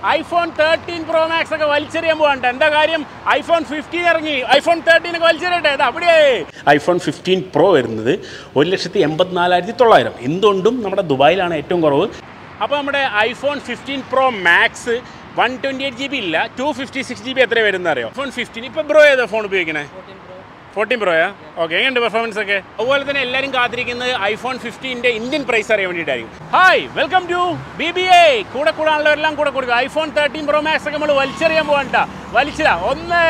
IPhone thirteen pro max ഒക്കെ വലിച്ചെറിയാൻ പോകണ്ട എന്താ കാര്യം ഐഫോൺ ഫിഫ്റ്റീൻ ഇറങ്ങി ഐഫോൺ തേർട്ടീൻ ഒക്കെ വലിച്ചെറിയട്ടെ അത് അവിടെ ഐഫോൺ ഫിഫ്റ്റീൻ പ്രോ വരുന്നത് ഒരു ലക്ഷത്തി എൺപത്തിനാലായിരത്തി തൊള്ളായിരം എന്തുകൊണ്ടും നമ്മുടെ ദുബായിലാണ് ഏറ്റവും കുറവ് അപ്പോൾ നമ്മുടെ iPhone fifteen pro max one twenty eight G B ഇല്ല two fifty six G B എത്ര വരുന്നത് അറിയോ ഐഫോൺ ഫിഫ്റ്റീൻ ഇപ്പോൾ ബ്രോ ഏതാ ഫോൺ ഉപയോഗിക്കണേ ഫോർട്ടീൻ പ്രോയാ ഓക്കെ എങ്ങനെയുണ്ട് പെർഫോമൻസ് ഒക്കെ അതുപോലെ തന്നെ എല്ലാവരും കാത്തിരിക്കുന്നത് ഐഫോൺ ഫിഫ്റ്റീൻ്റെ ഇന്ത്യൻ പ്രൈസ് അറിയാൻ വേണ്ടിയിട്ടായിരിക്കും hi welcome to B B A കൂടെ കൂടാനുള്ളവരെല്ലാം കൂടെ കൊടുക്കുക ഐഫോൺ തേർട്ടീൻ പ്രോ മാക്സ് ഒക്കെ നമ്മൾ വലിച്ചെറിയാൻ പോകണ്ട വലിച്ചില്ല ഒന്നേ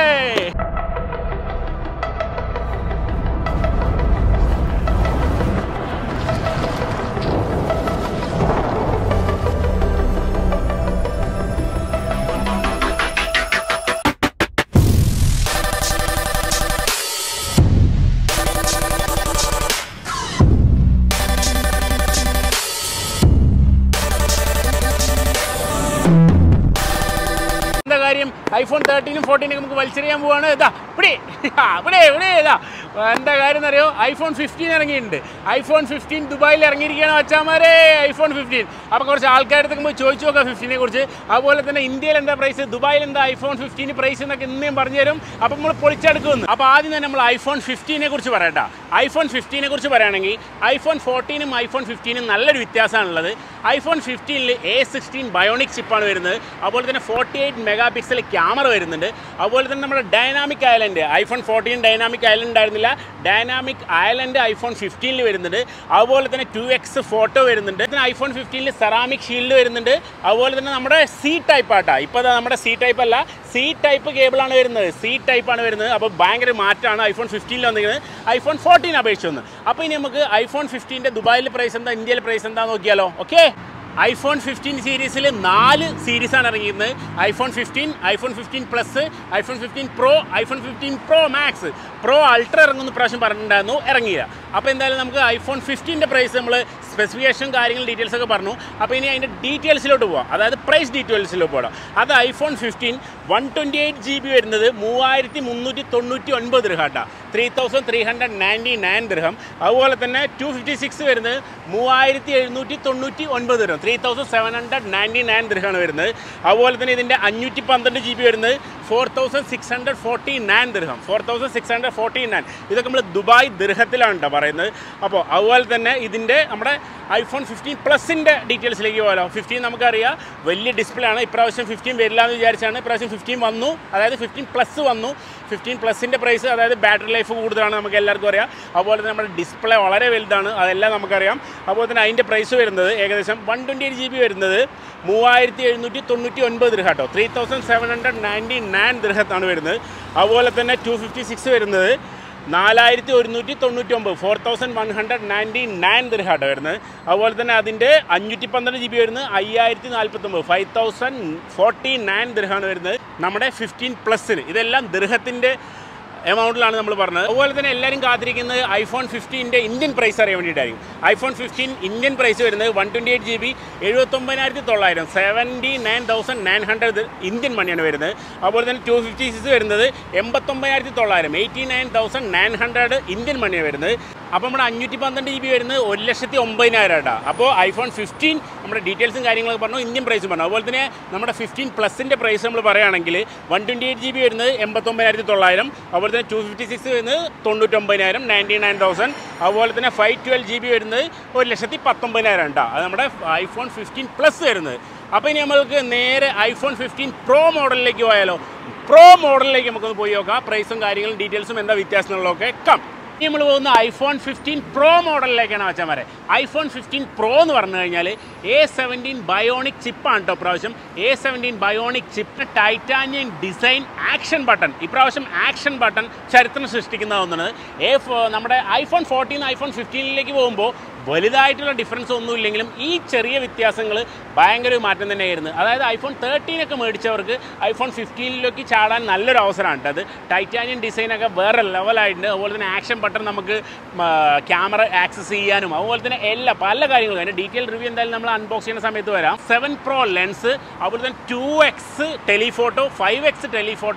എന്താ കാര്യം ഐഫോൺ തേർട്ടീനും ഫോർട്ടീനും നമുക്ക് വലിച്ചെറിയാൻ പോവാണ് ഇതാ ഇവിടെ ആ, ഇവിടെ ഇവിടെ ഇതാ എന്താ കാര്യം എന്നറിയോ ഐഫോൺ ഫിഫ്റ്റീൻ ഇറങ്ങിയിട്ടുണ്ട് ഐഫോൺ ഫിഫ്റ്റീൻ ദുബായിൽ ഇറങ്ങിയിരിക്കുകയാണ് വച്ചാമാരെ ഐഫോൺ ഫിഫ്റ്റീൻ അപ്പോൾ കുറച്ച് ആൾക്കാരുടെ പോയി ചോദിച്ചു നോക്കാം ഫിഫ്റ്റീനെ കുറിച്ച് അതുപോലെ തന്നെ ഇന്ത്യയിൽ എന്താ പ്രൈസ് ദുബായിൽ എന്താ ഐഫോൺ ഫിഫ്റ്റീന് പ്രൈസ് എന്നൊക്കെ ഇന്നേം പറഞ്ഞു തരും അപ്പോൾ നമ്മൾ പൊളിച്ചെടുക്കുമെന്ന് അപ്പോൾ ആദ്യം തന്നെ നമ്മൾ ഐഫോൺ ഫിഫ്റ്റീനെ കുറിച്ച് പറയണ്ട ഐഫോൺ ഫിഫ്റ്റീനെ കുറിച്ച് പറയുകയാണെങ്കിൽ ഐഫോൺ ഫോർട്ടീനും ഐഫോൺ ഫിഫ്റ്റീനും നല്ലൊരു വ്യത്യാസമാണുള്ളത് ഐഫോൺ ഫിഫ്റ്റീനിൽ എ സിക്സ്റ്റീൻ ബയോണിക് ചിപ്പാണ് വരുന്നത് അതുപോലെ തന്നെ forty eight megapixel camera വരുന്നുണ്ട് അതുപോലെ തന്നെ നമ്മുടെ dynamic island iPhone fourteen dynamic island ഉണ്ടായിരുന്നില്ല ഡൈനാമിക് ഐലൻഡ് ഐഫോൺ ഫിഫ്റ്റീനിൽ വരുന്നുണ്ട് അതുപോലെ തന്നെ ടു എക്സ് ഫോട്ടോ വരുന്നുണ്ട് പിന്നെ ഐഫോൺ ഫിഫ്റ്റീനിൽ സെറാമിക് ഷീൽഡ് വരുന്നുണ്ട് അതുപോലെ തന്നെ നമ്മുടെ സി ടൈപ്പ് ആട്ടാ ഇപ്പോൾ നമ്മുടെ സി ടൈപ്പ് അല്ല സി ടൈപ്പ് കേബിളാണ് വരുന്നത് സി ടൈപ്പ് ആണ് വരുന്നത് അപ്പോൾ ഭയങ്കര മാറ്റമാണ് ഐഫോൺ ഫിഫ്റ്റീനിൽ വന്നിരിക്കുന്നത് ഐഫോൺ ഫോർട്ടീൻ അപേക്ഷിച്ച് വന്ന് അപ്പോൾ ഇനി നമുക്ക് ഐഫോൺ ഫിഫ്റ്റീൻ്റെ ദുബായിലെ പ്രൈസ് എന്താ ഇന്ത്യയിലെ പ്രൈസ് എന്താ നോക്കിയാലോ ഓക്കെ ഐഫോൺ ഫിഫ്റ്റീൻ സീരീസിൽ നാല് സീരീസാണ് ഇറങ്ങിയിരുന്നത് iPhone fifteen iPhone fifteen plus iPhone fifteen pro iPhone fifteen pro max pro ultra ഇറങ്ങുന്ന പ്രാവശ്യം പറഞ്ഞിട്ടുണ്ടായിരുന്നു ഇറങ്ങിയില്ല അപ്പോൾ എന്തായാലും നമുക്ക് ഐഫോൺ ഫിഫ്റ്റീൻ്റെ പ്രൈസ് നമ്മൾ സ്പെസിഫിക്കേഷൻ കാര്യങ്ങൾ ഡീറ്റെയിൽസ് ഒക്കെ പറഞ്ഞു അപ്പോൾ ഇനി അതിൻ്റെ ഡീറ്റെയിൽസിലോട്ട് പോകാം അതായത് പ്രൈസ് ഡീറ്റെയിൽസിലോട്ട് പോകാം അത് iPhone fifteen one twenty eight G B വരുന്നത് മൂവായിരത്തി മുന്നൂറ്റി തൊണ്ണൂറ്റി ഒൻപത് ദൃഹാട്ട three thousand three hundred ninety nine ദൃഹം അതുപോലെ തന്നെ ടു ഫിഫ്റ്റി സിക്സ് വരുന്നത് മൂവായിരത്തി എഴുന്നൂറ്റി തൊണ്ണൂറ്റി ഒൻപത് ദൃഹം three thousand seven hundred ninety nine ദൃഹമാണ് വരുന്നത് അതുപോലെ തന്നെ ഇതിൻ്റെ അഞ്ഞൂറ്റി പന്ത്രണ്ട് ജി ബി വരുന്നത് four thousand six hundred forty nine ദൃഹം four thousand six hundred forty nine ഇതൊക്കെ നമ്മൾ ദുബായ് ദൃഹത്തിലാണ് കേട്ടോ പറയുന്നത് അപ്പോൾ അതുപോലെ തന്നെ ഇതിൻ്റെ നമ്മുടെ ഐഫോൺ ഫിഫ്റ്റീൻ പ്ലസിൻ്റെ ഡീറ്റെയിൽസിലേക്ക് പോകാലോ ഫിഫ്റ്റീൻ നമുക്കറിയാം വലിയ ഡിസ്പ്ലേ ആണ് ഇപ്രാവശ്യം ഫിഫ്റ്റീൻ വരില്ല എന്ന് വിചാരിച്ചാണ് ഇപ്രാവശ്യം ഫിഫ്റ്റീൻ വന്നു അതായത് ഫിഫ്റ്റീൻ പ്ലസ് വന്നു ഫിഫ്റ്റീൻ പ്ലസിൻ്റെ പ്രൈസ് അതായത് ബാറ്ററി ലൈഫ് കൂടുതലാണ് നമുക്ക് എല്ലാവർക്കും അറിയാം അതുപോലെ തന്നെ നമ്മുടെ ഡിസ്പ്ലേ വളരെ വലുതാണ് അതെല്ലാം നമുക്കറിയാം അതുപോലെ തന്നെ അതിൻ്റെ പ്രൈസ് വരുന്നത് ഏകദേശം one twenty eight G B വരുന്നത് മൂവായിരത്തി എഴുന്നൂറ്റി തൊണ്ണൂറ്റി ഒൻപത് ദൃഹ കേട്ടോ three thousand seven hundred ninety nine ദൃഹത്താണ് വരുന്നത് അതുപോലെ തന്നെ ടു ഫിഫ്റ്റി സിക്സ് വരുന്നത് നാലായിരത്തി ഒരുന്നൂറ്റി തൊണ്ണൂറ്റി ഒമ്പത് four thousand one hundred ninety nine ദൃഹാട്ടോ വരുന്നത് അതുപോലെ തന്നെ അതിൻ്റെ അഞ്ഞൂറ്റി പന്ത്രണ്ട് ജി ബി വരുന്നത് അയ്യായിരത്തി നാൽപ്പത്തൊമ്പത് ഫൈവ് തൗസൻഡ് ഫോർട്ടി നയൻ ദൃഹാണ് വരുന്നത് നമ്മുടെ ഫിഫ്റ്റീൻ പ്ലസ്സിന് ഇതെല്ലാം ദൃഹത്തിൻ്റെ എമൗണ്ടിലാണ് നമ്മൾ പറഞ്ഞത് അതുപോലെ തന്നെ എല്ലാവരും കാത്തിരിക്കുന്നത് ഐഫോൺ ഫിഫ്റ്റീൻ്റെ ഇന്ത്യൻ പ്രൈസ് അറിയാൻ വേണ്ടിയിട്ടായിരിക്കും ഐഫോൺ ഫിഫ്റ്റീൻ ഇന്ത്യൻ പ്രൈസ് വരുന്നത് one twenty eight G B എഴുപത്തൊമ്പതിനായിരത്തി തൊള്ളായിരം seventy nine thousand nine hundred Indian മണിയാണ് വരുന്നത് അതുപോലെ തന്നെ ടു ഫിഫ്റ്റി സിക്സ് വരുന്നത് എൺപത്തൊമ്പതിനായിരത്തി തൊള്ളായിരം eighty nine thousand nine hundred Indian മണിയാണ് വരുന്നത് അപ്പോൾ നമ്മുടെ അഞ്ഞൂറ്റി പന്ത്രണ്ട് ജി ബി വരുന്നത് ഒരു ലക്ഷത്തി ഒമ്പതിനായിരം കേട്ടോ അപ്പോൾ ഐഫോൺ ഫിഫ്റ്റീൻ നമ്മുടെ ഡീറ്റെയിൽസും കാര്യങ്ങളൊക്കെ പറഞ്ഞു ഇന്ത്യൻ പ്രൈസും പറഞ്ഞു അതുപോലെ തന്നെ നമ്മുടെ ഫിഫ്റ്റീൻ പ്ലസിൻ്റെ പ്രൈസ് നമ്മൾ പറയുകയാണെങ്കിൽ one twenty eight G B വരുന്നത് എൺപത്തൊമ്പതിനായിരത്തി തൊള്ളായിരം അതുപോലെ തന്നെ ടു ഫിഫ്റ്റി സിക്സ് വരുന്നത് തൊണ്ണൂറ്റൊമ്പതിനായിരം നയൻറ്റി നയൻ തൗസൻഡ് അതുപോലെ തന്നെ ഫൈവ് ട്വൽവ് ജി ബി വരുന്നത് ഒരു ലക്ഷത്തി പത്തൊമ്പതിനായിരം കേട്ടോ അത് നമ്മുടെ ഐഫോൺ ഫിഫ്റ്റീൻ പ്ലസ് വരുന്നത് അപ്പോൾ ഇനി നമ്മൾക്ക് നേരെ ഐഫോൺ ഫിഫ്റ്റീൻ പ്രോ മോഡലിലേക്ക് പോയാലോ പ്രോ മോഡലിലേക്ക് നമുക്കൊന്ന് പോയി നോക്കാം പ്രൈസും കാര്യങ്ങളും ഡീറ്റെയിൽസും എന്താ വ്യത്യാസം എന്നുള്ളതൊക്കെ കം ഇനി നമ്മൾ പോകുന്ന ഐഫോൺ ഫിഫ്റ്റീൻ പ്രോ മോഡലിലേക്കാണ് വെച്ചാൽ വരെ ഐഫോൺ ഫിഫ്റ്റീൻ പ്രോ എന്ന് പറഞ്ഞു കഴിഞ്ഞാൽ എ സെവൻറ്റീൻ ബയോണിക് ചിപ്പാണ് കേട്ടോ ഇപ്രാവശ്യം A seventeen bionic chip titanium design action button ഇപ്രാവശ്യം ആക്ഷൻ ബട്ടൺ ചരിത്രം സൃഷ്ടിക്കുന്ന ഒന്നാണ് എ ഫോ- നമ്മുടെ ഐഫോൺ ഫോർട്ടീൻ ഐഫോൺ ഫിഫ്റ്റീനിലേക്ക് പോകുമ്പോൾ വലുതായിട്ടുള്ള ഡിഫറൻസ് ഒന്നുമില്ലെങ്കിലും ഈ ചെറിയ വ്യത്യാസങ്ങൾ ഭയങ്കര ഒരു മാറ്റം തന്നെയായിരുന്നു അതായത് ഐഫോൺ തേർട്ടീനൊക്കെ മേടിച്ചവർക്ക് ഐഫോൺ ഫിഫ്റ്റീനിലേക്ക് ചാടാൻ നല്ലൊരു അവസരമാണ് കേട്ടോ അത് ടൈറ്റാനിയം ഡിസൈനൊക്കെ വേറെ ലെവലായിട്ടുണ്ട് അതുപോലെ തന്നെ ആക്ഷൻ ബട്ടൺ നമുക്ക് ക്യാമറ ആക്സസ് ചെയ്യാനും അതുപോലെ തന്നെ എല്ലാ പല കാര്യങ്ങളും അതിൻ്റെ ഡീറ്റെയിൽ റിവ്യൂ എന്തായാലും നമ്മൾ അൺബോക്സ് ചെയ്യുന്ന സമയത്ത് വരാം സെവൻ പ്രോ ലെൻസ് അതുപോലെ തന്നെ two X telephoto five X telephoto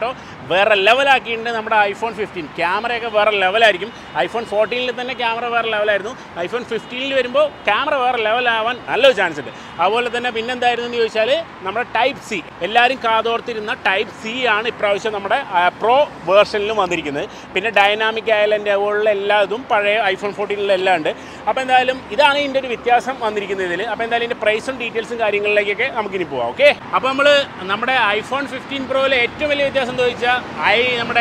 വേറെ ലെവലാക്കിയിട്ടുണ്ട് നമ്മുടെ ഐഫോൺ ഫിഫ്റ്റീൻ ക്യാമറയൊക്കെ വേറെ ലെവലായിരിക്കും ഐഫോൺ ഫോർട്ടീനിൽ തന്നെ ക്യാമറ വേറെ ലെവലായിരുന്നു ഐഫോൺ ഫിഫ്റ്റീനിൽ വരുമ്പോൾ ക്യാമറ വേറെ ലെവലാവാൻ നല്ലൊരു ചാൻസ് ഉണ്ട് അതുപോലെ തന്നെ പിന്നെന്തായിരുന്നു എന്ന് ചോദിച്ചാൽ നമ്മുടെ ടൈപ്പ് സി എല്ലാവരും കാതോർത്തിരുന്ന ടൈപ്പ് സി ആണ് ഇപ്രാവശ്യം നമ്മുടെ പ്രോ വേർഷനിലും വന്നിരിക്കുന്നത് പിന്നെ ഡൈനാമിക് ഐലൻഡ് അതുപോലുള്ള എല്ലാ ഇതും പഴയ ഐഫോൺ ഫോർട്ടീനിലും എല്ലാം ഉണ്ട് അപ്പോൾ എന്തായാലും ഇതാണ് ഇതിൻ്റെ ഒരു വ്യത്യാസം വന്നിരിക്കുന്നത് ഇതിൽ അപ്പോൾ എന്തായാലും ഇതിൻ്റെ പ്രൈസും ഡീറ്റെയിൽസും കാര്യങ്ങളിലേക്കൊക്കെ നമുക്കിനി പോവാം ഓക്കെ അപ്പോൾ നമ്മൾ നമ്മുടെ ഐഫോൺ ഫിഫ്റ്റീൻ പ്രോയിലെ ഏറ്റവും വലിയ വ്യത്യാസം എന്താ ചോദിച്ചാൽ ഐ നമ്മുടെ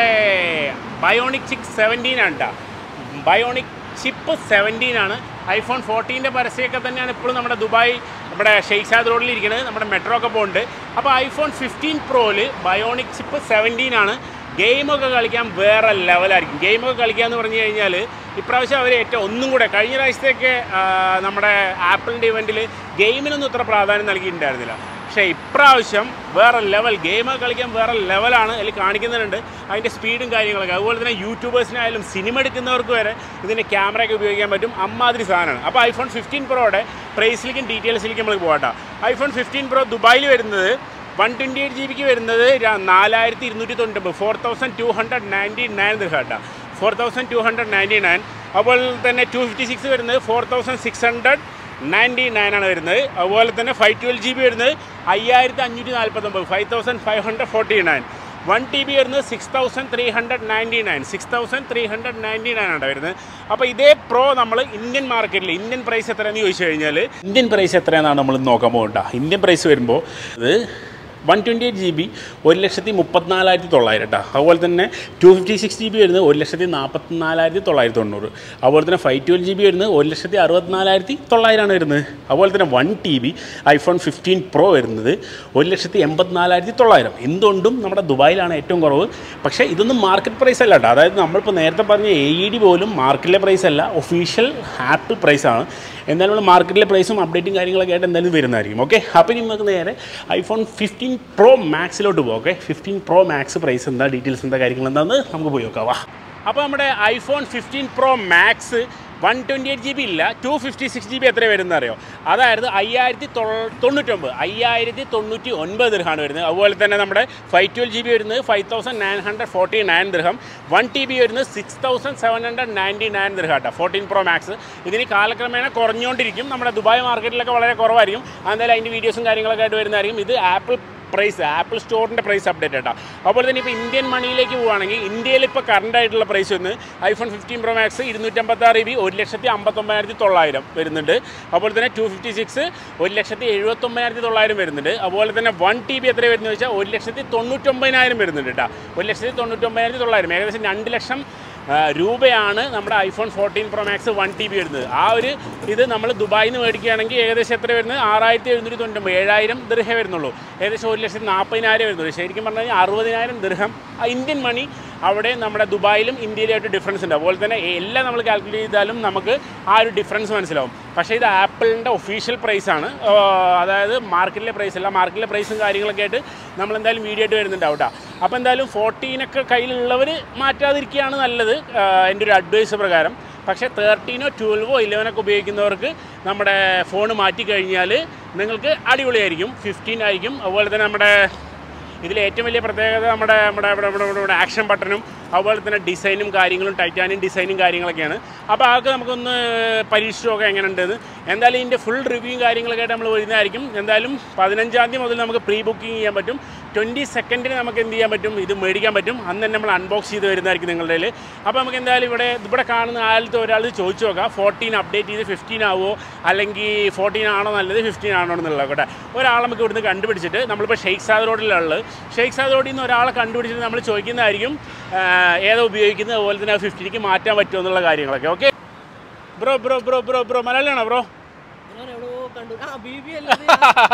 ബയോണിക് ചിപ്പ് സെവൻറ്റീൻ ആണ് കേട്ടോ ബയോണിക് ചിപ്പ് സെവൻറ്റീൻ ആണ് ഐഫോൺ ഫോർട്ടീൻ്റെ പരസ്യമൊക്കെ തന്നെയാണ് ഇപ്പോഴും നമ്മുടെ ദുബായ് നമ്മുടെ ഷെയ്ഖാദ് റോഡിൽ ഇരിക്കുന്നത് നമ്മുടെ മെട്രോ ഒക്കെ പോകുന്നുണ്ട് അപ്പോൾ ഐഫോൺ ഫിഫ്റ്റീൻ പ്രോയിൽ ബയോണിക് ചിപ്പ് സെവൻറ്റീൻ ആണ് ഗെയിമൊക്കെ കളിക്കാൻ വേറെ ലെവലായിരിക്കും ഗെയിമൊക്കെ കളിക്കുക എന്ന് പറഞ്ഞു കഴിഞ്ഞാൽ ഇപ്രാവശ്യം അവർ ഏറ്റവും ഒന്നും കൂടെ കഴിഞ്ഞ പ്രാവശ്യത്തേക്ക് ആ, നമ്മുടെ ആപ്പിളിൻ്റെ ഇവൻറ്റിൽ ഗെയിമിനൊന്നും ഇത്ര പ്രാധാന്യം നൽകിയിട്ടുണ്ടായിരുന്നില്ല പക്ഷേ ഇപ്രാവശ്യം വേറെ ലെവൽ ഗെയിമൊക്കെ കളിക്കാൻ വേറെ ലെവലാണ് അതിൽ കാണിക്കുന്നുണ്ട് അതിൻ്റെ സ്പീഡും കാര്യങ്ങളൊക്കെ അതുപോലെ തന്നെ യൂട്യൂബേഴ്സിനായാലും സിനിമ എടുക്കുന്നവർക്ക് വരെ ഇതിൻ്റെ ക്യാമറയൊക്കെ ഉപയോഗിക്കാൻ പറ്റും അമ്മാതിരി സാധനമാണ് അപ്പോൾ ഐഫോൺ ഫിഫ്റ്റീൻ പ്രോയുടെ പ്രൈസിലേക്കും ഡീറ്റെയിൽസിലേക്കും നമ്മൾ പോകട്ടോ ഐഫോൺ ഫിഫ്റ്റീൻ പ്രോ ദുബായിൽ വരുന്നത് വൺ ട്വൻറ്റി എയ്റ്റ് ജി ബിക്ക് വരുന്നത് ര- നാലായിരത്തി ഇരുന്നൂറ്റി തൊണ്ണൂറ്റൊമ്പത് four thousand two hundred ninety nine കേട്ടോ four thousand two hundred ninety nine അതുപോലെ തന്നെ ടു ഫിഫ്റ്റി സിക്സ് വരുന്നത് four thousand six hundred ninety nine ആണ് വരുന്നത് അതുപോലെ തന്നെ ഫൈവ് ട്വൽവ് ജി ബി വരുന്നത് അയ്യായിരത്തി അഞ്ഞൂറ്റി നാൽപ്പത്തൊമ്പത് five thousand five hundred forty nine one T B വരുന്നത് six thousand three hundred ninety nine six thousand three hundred ninety nine ആണ് വരുന്നത് അപ്പോൾ ഇതേ പ്രോ നമ്മൾ ഇന്ത്യൻ മാർക്കറ്റിൽ ഇന്ത്യൻ പ്രൈസ് എത്രയാണെന്ന് ചോദിച്ചു കഴിഞ്ഞാൽ ഇന്ത്യൻ പ്രൈസ് എത്രയാണെന്നാണ് നമ്മൾ നോക്കാൻ പോകണ്ട ഇന്ത്യൻ പ്രൈസ് വരുമ്പോൾ ഇത് one twenty eight G B ഒരു ലക്ഷത്തി മുപ്പത്തിനാലായിരത്തി തൊള്ളായിരം കേട്ടോ അതുപോലെ തന്നെ two fifty six G B വരുന്നത് ഒരു ലക്ഷത്തി നാൽപ്പത്തിനാലായിരത്തി തൊള്ളായിരത്തി തൊണ്ണൂറ് അതുപോലെ തന്നെ ഫൈവ് ട്വൽവ് ജി ബി വരുന്നത് ഒരു ലക്ഷത്തി അറുപത്തിനാലായിരത്തി തൊള്ളായിരമാണ് വരുന്നത് അതുപോലെ തന്നെ one T B iPhone fifteen pro വരുന്നത് ഒരു ലക്ഷത്തി എൺപത്തിനാലായിരത്തി തൊള്ളായിരം എന്തുകൊണ്ടും നമ്മുടെ ദുബായിലാണ് ഏറ്റവും കുറവ് പക്ഷേ ഇതൊന്നും മാർക്കറ്റ് പ്രൈസ് അല്ല കേട്ടോ അതായത് നമ്മളിപ്പോൾ നേരത്തെ പറഞ്ഞ എ ഇ ഡി പോലും മാർക്കറ്റിലെ പ്രൈസ് അല്ല ഒഫീഷ്യൽ ആപ്പിൾ പ്രൈസാണ് എന്തായാലും നമ്മൾ മാർക്കറ്റിലെ പ്രൈസും അപ്ഡേറ്റും കാര്യങ്ങളൊക്കെ ആയിട്ട് എന്തായാലും വരുന്നതായിരിക്കും ഓക്കെ അപ്പോൾ ഇനി നമുക്ക് നേരെ ഐഫോൺ ഫിഫ്റ്റീൻ പ്രോ മാക്സിലോട്ട് പോകും okay fifteen pro max price എന്താ ഡീറ്റെയിൽസ് എന്താ കാര്യങ്ങൾ എന്താണെന്ന് നമുക്ക് പോയി നോക്കാം വാ അപ്പോൾ നമ്മുടെ iPhone fifteen pro max one twenty eight G B ഇല്ല two fifty six G B എത്ര വരുന്നത് അറിയോ അതായത് അയ്യായിരത്തി തൊ- തൊണ്ണൂറ്റൊമ്പത് അയ്യായിരത്തി തൊണ്ണൂറ്റി ഒൻപത് ദിർഹമാണ് വരുന്നത് അതുപോലെ തന്നെ നമ്മുടെ ഫൈവ് ട്വൽവ് ജി ബി വരുന്നത് five thousand nine hundred forty nine ദിർഹം വൺ ടി ബി വരുന്നത് six thousand seven hundred ninety nine ദിർഹം കേട്ടോ ഫോർട്ടീൻ പ്രോ മാക്സ് ഇതിന് കാലക്രമേണ കുറഞ്ഞുകൊണ്ടിരിക്കും നമ്മുടെ ദുബായ് മാർക്കറ്റിലൊക്കെ വളരെ കുറവായിരിക്കും എന്തായാലും അതിൻ്റെ വീഡിയോസും കാര്യങ്ങളൊക്കെ ആയിട്ട് വരുന്നതായിരിക്കും ഇത് ആപ്പിൾ പ്രൈസ് ആപ്പിൾ സ്റ്റോറിൻ്റെ പ്രൈസ് അപ്ഡേറ്റ് കേട്ടോ അതുപോലെ തന്നെ ഇപ്പോൾ ഇന്ത്യൻ മണിയിലേക്ക് പോവുകയാണെങ്കിൽ ഇന്ത്യയിൽ ഇപ്പോൾ കറണ്ട് ആയിട്ടുള്ള പ്രൈസ് വന്ന് ഐഫോൺ ഫിഫ്റ്റീൻ പ്രോ മാക്സ് ഇരുന്നൂറ്റമ്പത്താറ് ബി ഒരു ലക്ഷത്തി അമ്പത്തൊമ്പതിനായിരത്തി തൊള്ളായിരം വരുന്നുണ്ട് അതുപോലെ തന്നെ ടു ഫിഫ്റ്റി സിക്സ് ഒരു ലക്ഷത്തി എഴുപത്തൊമ്പതിനായിരത്തി തൊള്ളായിരം വരുന്നുണ്ട് അതുപോലെ തന്നെ വൺ ടി ബി എത്ര വരുന്നത് വെച്ചാൽ ഒരു ലക്ഷത്തി തൊണ്ണൂറ്റൊമ്പതിനായിരം വരുന്നുണ്ട് കേട്ടോ ഒരു ലക്ഷത്തി തൊണ്ണൂറ്റൊമ്പതിനായിരത്തി തൊള്ളായിരം ഏകദേശം രണ്ട് ലക്ഷം ആ, രൂപയാണ് നമ്മുടെ iPhone fourteen pro max one T B വരുന്നത് ആ ഒരു ഇത് നമ്മൾ ദുബായിൽ നിന്ന് മേടിക്കുകയാണെങ്കിൽ ഏകദേശം എത്ര വരുന്നത് ആറായിരത്തി എഴുന്നൂറ്റി തൊണ്ണൂറ്റി ഏഴായിരം ദൃഹേ വരുന്നുള്ളൂ ഏകദേശം ഒരു ലക്ഷത്തി നാൽപ്പതിനായിരം വരുന്നുള്ളൂ ശരിക്കും പറഞ്ഞു കഴിഞ്ഞാൽ അറുപതിനായിരം ദൃഹം ആ ഇന്ത്യൻ മണി അവിടെ നമ്മുടെ ദുബായിലും ഇന്ത്യയിലായിട്ട് ഡിഫറൻസ് ഉണ്ട് അതുപോലെ തന്നെ എല്ലാം നമ്മൾ കാൽക്കുലേറ്റ് ചെയ്താലും നമുക്ക് ആ ഒരു ഡിഫറൻസ് മനസ്സിലാവും പക്ഷേ ഇത് ആപ്പിളിൻ്റെ ഒഫീഷ്യൽ പ്രൈസാണ് അതായത് മാർക്കറ്റിലെ പ്രൈസ് അല്ല മാർക്കറ്റിലെ പ്രൈസും കാര്യങ്ങളൊക്കെ ആയിട്ട് നമ്മൾ എന്തായാലും വീഡിയോ ആയിട്ട് വരുന്നുണ്ടാവും കേട്ടോ അപ്പോൾ എന്തായാലും ഫോർട്ടീനൊക്കെ കയ്യിലുള്ളവർ മാറ്റാതിരിക്കുകയാണ് നല്ലത് ആ, എൻ്റെ ഒരു അഡ്വൈസ് പ്രകാരം പക്ഷേ തേർട്ടീനോ ട്വൽവോ ഇലവനൊക്കെ ഉപയോഗിക്കുന്നവർക്ക് നമ്മുടെ ഫോൺ മാറ്റി കഴിഞ്ഞാൽ നിങ്ങൾക്ക് അടിപൊളിയായിരിക്കും ഫിഫ്റ്റീൻ ആയിരിക്കും അതുപോലെ തന്നെ നമ്മുടെ ഇതിൽ ഏറ്റവും വലിയ പ്രത്യേകത നമ്മുടെ നമ്മുടെ ഇവിടെ ഇവിടെ ഇവിടെ ആക്ഷൻ ബട്ടണും അതുപോലെ തന്നെ ഡിസൈനും കാര്യങ്ങളും ടൈറ്റാനിയം ഡിസൈനും കാര്യങ്ങളൊക്കെയാണ് അപ്പോൾ അതൊക്കെ നമുക്കൊന്ന് പരീക്ഷിച്ച് നോക്കാം എങ്ങനെ ഉണ്ടെന്ന് എന്തായാലും ഇതിൻ്റെ ഫുൾ റിവ്യൂയും കാര്യങ്ങളൊക്കെ ആയിട്ട് നമ്മൾ വരുന്നതായിരിക്കും എന്തായാലും പതിനഞ്ചാം തീയതി മുതൽ നമുക്ക് പ്രീ ബുക്കിംഗ് ചെയ്യാൻ പറ്റും ട്വൻറ്റി സെക്കൻഡിന് നമുക്ക് എന്ത് ചെയ്യാൻ പറ്റും ഇത് മേടിക്കാൻ പറ്റും അന്ന് തന്നെ നമ്മൾ അൺബോക്സ് ചെയ്ത് വരുന്നതായിരിക്കും നിങ്ങളുടെ കയ്യിൽ അപ്പോൾ നമുക്ക് എന്തായാലും ഇവിടെ ഇവിടെ കാണുന്ന ആദ്യത്തെ ഒരാൾ ചോദിച്ചു നോക്കാം ഫോർട്ടീൻ അപ്ഡേറ്റ് ചെയ്ത് ഫിഫ്റ്റീൻ ആവോ അല്ലെങ്കിൽ ഫോർട്ടീൻ ആണോ നല്ലത് ഫിഫ്റ്റീൻ ആണോ എന്നുള്ളത് കേട്ടോ ഒരാളെ നമുക്ക് ഇവിടുന്ന് കണ്ടുപിടിച്ചിട്ട് നമ്മളിപ്പോൾ ഷെയ്ഖ് സാദ് റോഡിലുള്ളത് ഷെയ്ഖ് സാദ് റോഡിൽ നിന്ന് ഒരാളെ കണ്ടുപിടിച്ചിട്ട് നമ്മൾ ചോദിക്കുന്നതായിരിക്കും ആ, ഏതാ ഉപയോഗിക്കുന്നത് അതുപോലെ തന്നെ ഫിഫ്റ്റീനിക്ക് മാറ്റാൻ പറ്റുമോ എന്നുള്ള കാര്യങ്ങളൊക്കെ okay bro bro bro bro bro മലയാളിയാണോ ബ്രോ ഞാൻ എവിടെയോ കണ്ടു. ആ, BB അല്ലേ ഇത്?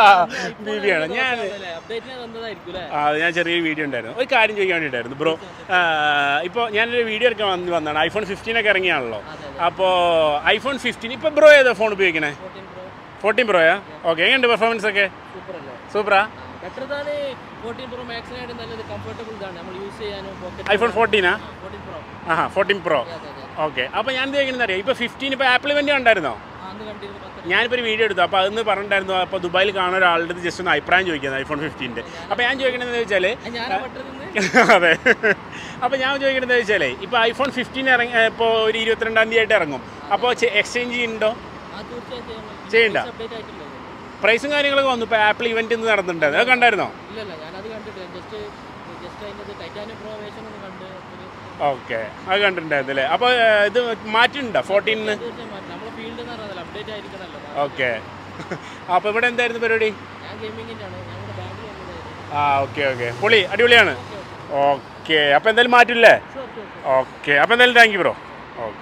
BB ആണ്. ഞാൻ- ദിവസമല്ലേ? updateന് വന്നതായിരിക്കും അല്ലേ? ആ അത് ഞാൻ ചെറിയൊരു വീഡിയോ ഉണ്ടായിരുന്നു ഒരു കാര്യം ചോദിക്കാൻ വേണ്ടിയിട്ടായിരുന്നു ബ്രോ ഇപ്പോൾ ഞാനൊരു വീഡിയോ എടുക്കാൻ വന്ന് വന്നതാണ് ഐഫോൺ ഫിഫ്റ്റീൻ ഒക്കെ ഇറങ്ങിയാണല്ലോ അതെ, അപ്പോൾ ഐഫോൺ ഫിഫ്റ്റീൻ ഇപ്പോൾ ബ്രോ ഏതാ ഫോൺ ഉപയോഗിക്കണേ 14 Pro, ഫോർട്ടീൻ പ്രോയാ ഓക്കെ എങ്ങനെയുണ്ട് പെർഫോമൻസ് ഒക്കെ super അല്ലേ? സൂപ്പറാ Better than 14 Pro Max നായിട്ട് നല്ലത് comfortable ഇതാണ്. നമ്മൾ use ചെയ്യാനും pocket ഐഫോൺ ഫോർട്ടീനാ ആ, 14 Pro. ആഹാ ഫോർട്ടീൻ പ്രോ അതെ, അതെ, അതെ. ഓക്കെ അപ്പോൾ ഞാൻ ചോദിക്കുന്നത് അറിയാം ഇപ്പോൾ ഫിഫ്റ്റീൻ ഇപ്പോൾ ആപ്പിൾ ഇവൻ്റ് ഉണ്ടായിരുന്നോ ആ, അന്ന് കണ്ടിരുന്നു പത്ത് ഞാനിപ്പോൾ ഒരു വീഡിയോ എടുത്തു അപ്പോൾ അതൊന്ന് പറഞ്ഞിട്ടുണ്ടായിരുന്നു അപ്പോൾ ദുബായിൽ കാണുന്ന ഒരാളുടെ അടുത്ത് ജസ്റ്റ് ഒന്ന് അഭിപ്രായം ചോദിക്കുന്നത് ഐഫോൺ ഫിഫ്റ്റീൻ്റെ അപ്പോൾ ഞാൻ ചോദിക്കണമെന്ന് വെച്ചാൽ ഞാനാ പെട്ടെന്ന് അതെ അപ്പോൾ ഞാൻ ചോദിക്കുന്നത് വെച്ചാലേ ഇപ്പോൾ ഐഫോൺ ഫിഫ്റ്റീൻ ഇറങ്ങി ഇപ്പോൾ ഒരു ഇരുപത്തിരണ്ടാം തീയതി ആയിട്ട് ഇറങ്ങും അപ്പോൾ എക്സ്ചേഞ്ച് ചെയ്യുന്നുണ്ടോ ആ തീർച്ചയായും ചെയ്യാൻ പറ്റും. ചെയ്യണ്ട? Price update ആയിട്ടില്ല ഇത്. പ്രൈസും കാര്യങ്ങളൊക്കെ വന്നു ഇപ്പോൾ ആപ്പിൾ ഇവന്റ് ഇന്ന് നടന്നിട്ടുണ്ടായിരുന്നു അത് കണ്ടായിരുന്നോ ഇല്ലല്ല ഞാനത് കണ്ടിട്ടില്ല ജസ്റ്റ് ജസ്റ്റ് അതിൻ്റെ ടൈറ്റാനിയം പ്രോ വേഷൻ ഒന്ന് കണ്ട് ഒരു ഓക്കെ അത് കണ്ടിട്ടുണ്ടായിരുന്നു അല്ലേ അപ്പോൾ ഇത് മാറ്റിയിട്ടുണ്ടോ ഫോർട്ടീനിന് തീർച്ചയായും മാറ്റം. നമ്മളെ ഫീൽഡ് എന്ന് പറഞ്ഞാൽ അപ്ഡേറ്റ് ആയിരിക്കണമല്ലോ ഓക്കെ അപ്പോൾ ഇവിടെ എന്തായിരുന്നു പരിപാടി ഞാൻ ഗെയിമിങ്ങിൻ്റെ ആണ് ഞങ്ങളുടെ ബാങ്കിൽ വന്നതായിരുന്നു ആ ഓക്കെ ഓക്കെ പൊളി അടിപൊളിയാണ് ഓക്കെ അപ്പോൾ എന്തായാലും മാറ്റില്ലേ ഷുവർ ഷുവർ ഓക്കെ അപ്പോൾ എന്തായാലും താങ്ക് യു ബ്രോ ഓക്കെ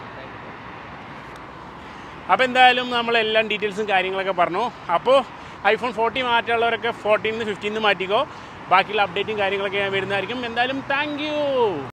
അപ്പോൾ എന്തായാലും നമ്മൾ എല്ലാം ഡീറ്റെയിൽസും കാര്യങ്ങളൊക്കെ പറഞ്ഞു അപ്പോൾ ഐഫോൺ ഫോർട്ടി മാറ്റാനുള്ളവരൊക്കെ ഫോർട്ടീന്ന് ഫിഫ്റ്റീന്ന് മാറ്റിക്കോ ബാക്കിയുള്ള അപ്ഡേറ്റും കാര്യങ്ങളൊക്കെ ഞാൻ വരുന്നതായിരിക്കും എന്തായാലും താങ്ക് യു